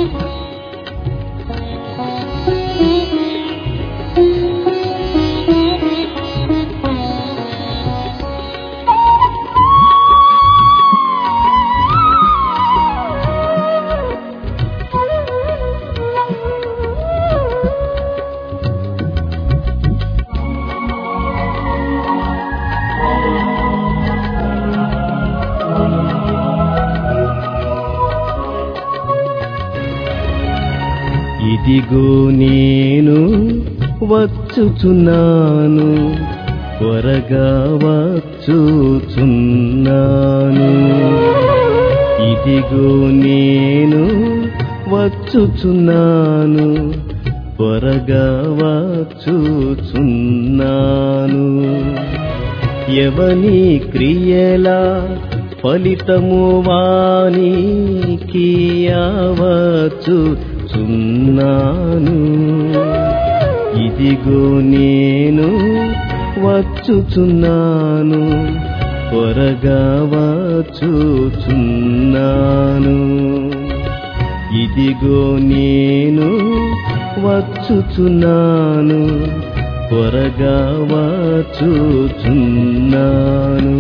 ఇదిగో నేను వచ్చుచున్నాను త్వరగా వచ్చుచున్నాను ఇదిగో నేను వచ్చుచున్నాను త్వరగా వచ్చుచున్నాను ఎవని క్రియల ఫలితము వానికి యావచ్చు చున్నాను ఇదిగో నేను వచ్చుచున్నాను త్వరగా వచ్చుచున్నాను ఇదిగో నేను వచ్చుచున్నాను త్వరగా వచ్చుచున్నాను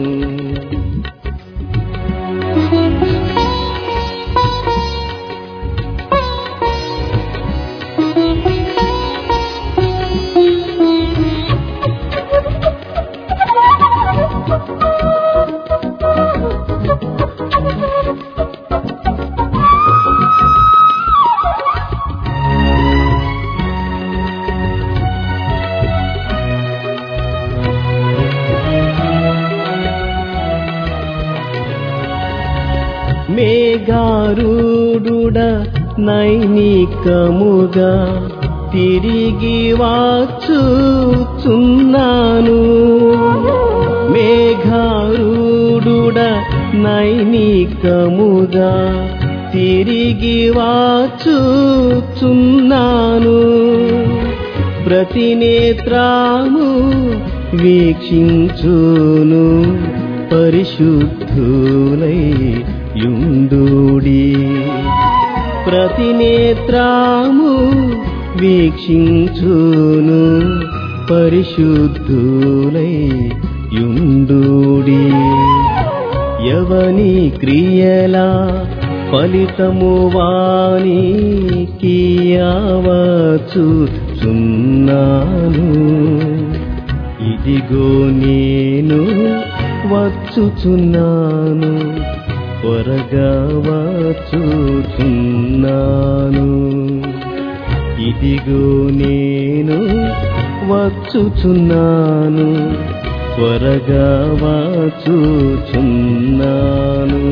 మేఘారూఢుడ నైనికముగా తిరిగి వాచుచున్నాను మేఘారూఢుడ నైనికముగా తిరిగి వాచుచున్నాను ప్రతి నేత్రాము వీక్షించును పరిశుద్ధులై యుండుడి ప్రతి నేత్రాము వీక్షించును పరిశుద్ధులై యుండుడి యవని క్రియల ఫలితము వానికి యావచ్చు చున్నాను ఇదిగో నేను వచ్చుచున్నాను త్వరగా వచ్చుచున్నాను ఇదిగో నేను వచ్చుచున్నాను త్వరగా వచ్చుచున్నాను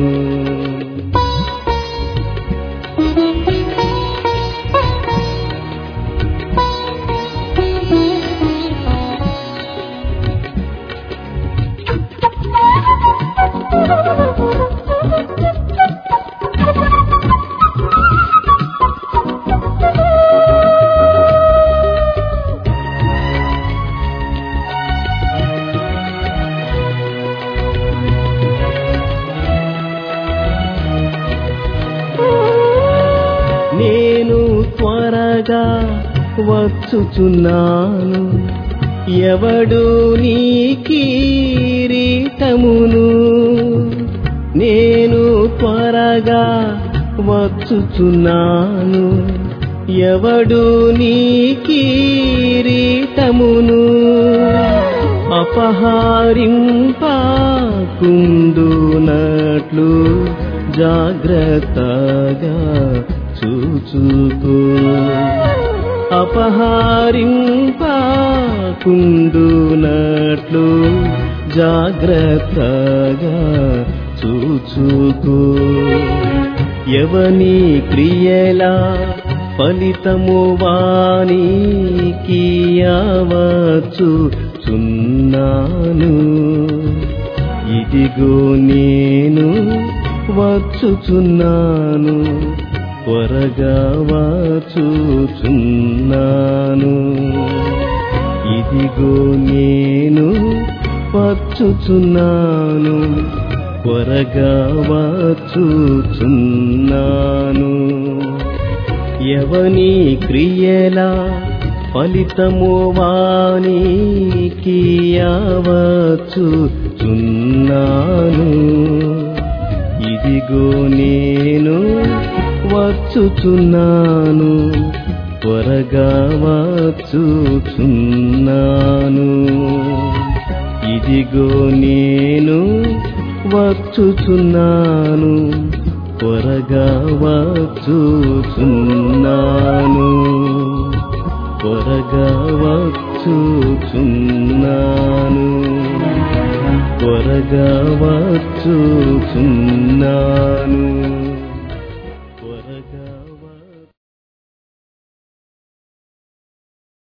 నేను త్వరగా వచ్చుచున్నాను ఎవడు నీ కిరీటమును నేను త్వరగా వచ్చుచున్నాను ఎవడు నీ కిరీటమును అపహారింపకుండునట్లు జాగ్రత్తగా చూచుకో అపహారింపకుండునట్లు జాగ్రత్తగా చూచుకో ఎవని క్రియల ఫలితము వానికి యావచ్చు చున్నాను ఇదిగో నేను వచ్చుచున్నాను త్వరగా వచ్చుచున్నాను ఇదిగో నేను వచ్చుచున్నాను త్వరగా వచ్చుచున్నాను ఎవని క్రియల ఫలితము వానికి యావచ్చు చున్నాను ఇదిగో నేను వచ్చుచున్నాను త్వరగా వచ్చుచున్నాను ఇదిగో నేను వచ్చుచున్నాను త్వరగా వచ్చుచున్నాను త్వరగా వచ్చుచున్నాను త్వరగా వచ్చుచున్నాను